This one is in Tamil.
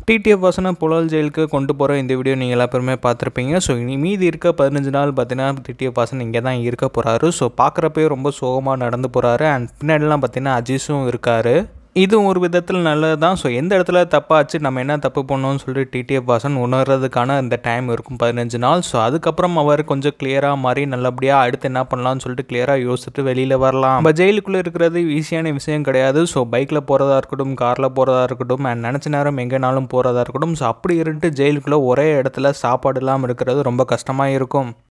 டிடிஎஃப் வாசனை புழல் ஜெயிலுக்கு கொண்டு போகிற இந்த வீடியோ நீங்கள் எல்லா பேருமே பார்த்துருப்பீங்க ஸோ இனி மீதி இருக்க பதினஞ்சு நாள் பார்த்தீங்கன்னா டிடிஎஃப் வாசன் இங்கே தான் இருக்க போகிறாரு ஸோ பார்க்குறப்பே ரொம்ப சோகமாக நடந்து போகிறாரு அண்ட் பின்னாடிலாம் பார்த்தீங்கன்னா அஜீஸும் இருக்கார் இதுவும் ஒரு விதத்தில் நல்லது தான் ஸோ எந்த இடத்துல தப்பாச்சு நம்ம என்ன தப்பு பண்ணோம்னு சொல்லிட்டு டிடிஎஃப் வாசன் உணர்றதுக்கான இந்த டைம் இருக்கும் பதினஞ்சு நாள் ஸோ அதுக்கப்புறம் அவர் கொஞ்சம் கிளியராக மாறி நல்லபடியாக அடுத்து என்ன பண்ணலாம்னு சொல்லிட்டு கிளியராக யோசிச்சுட்டு வெளியில் வரலாம் நம்ம ஜெயிலுக்குள்ளே இருக்கிறது ஈஸியான விஷயம் கிடையாது ஸோ பைக்கில் போகிறதா இருக்கட்டும் காரில் போகிறதா இருக்கட்டும் அண்ட் நினச்ச நேரம் எங்கேனாலும் போகிறதா இருக்கட்டும் ஸோ அப்படி இருந்துட்டு ஜெயிலுக்குள்ளே ஒரே இடத்துல சாப்பாடு இல்லாமல் இருக்கிறது ரொம்ப கஷ்டமாக இருக்கும்